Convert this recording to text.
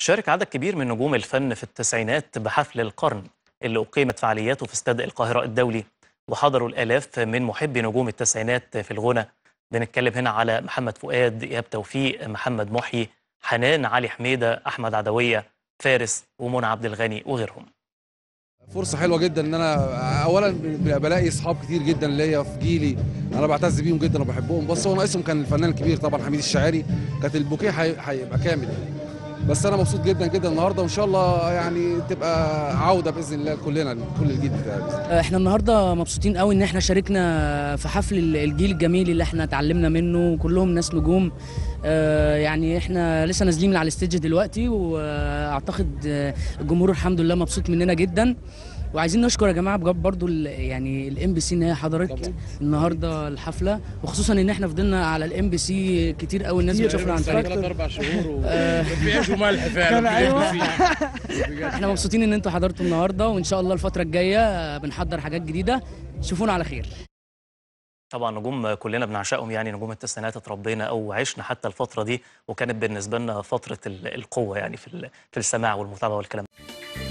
شارك عدد كبير من نجوم الفن في التسعينات بحفل القرن اللي أقيمت فعالياته في استاد القاهرة الدولي وحضروا الآلاف من محبي نجوم التسعينات في الغنى بنتكلم هنا على محمد فؤاد إيهاب توفيق محمد محيي حنان علي حميدة أحمد عدوية فارس ومنى عبد الغني وغيرهم فرصة حلوة جدا ان انا اولا بلاقي اصحاب كتير جدا ليا في جيلي انا بعتز بيهم جدا وبحبهم بس هو ناقصهم كان الفنان الكبير طبعا حميد الشاعري كانت البوكيه هي- هيبقى كامل يعني. بس انا مبسوط جدا جدا النهارده وان شاء الله يعني تبقى عوده باذن الله كلنا كل الجيل بتاعي بإذن الله. احنا النهارده مبسوطين قوي ان احنا شاركنا في حفل ال- الجيل الجميل اللي احنا اتعلمنا منه كلهم ناس نجوم آه، يعني احنا لسه نازلين من على الستيج دلوقتي واعتقد آه، الجمهور الحمد لله مبسوط مننا جدا وعايزين نشكر يا جماعه بجد برضو ال- يعني الام بي سي ان هي حضرت طبعاً. النهارده الحفله وخصوصا ان احنا فضلنا على الام بي سي كتير قوي الناس بتشوفنا عن ثلاث فترة. اربع شهور آه. وبيعيش وملح فعلا أيوة. بجد. احنا مبسوطين ان انتوا حضرتوا النهارده وان شاء الله الفتره الجايه بنحضر حاجات جديده شوفونا على خير طبعا نجوم كلنا بنعشقهم يعني نجوم التسعينات اتربينا او عشنا حتى الفتره دي وكانت بالنسبه لنا فتره ال- القوه يعني في ال- في السماع والمتابعه والكلام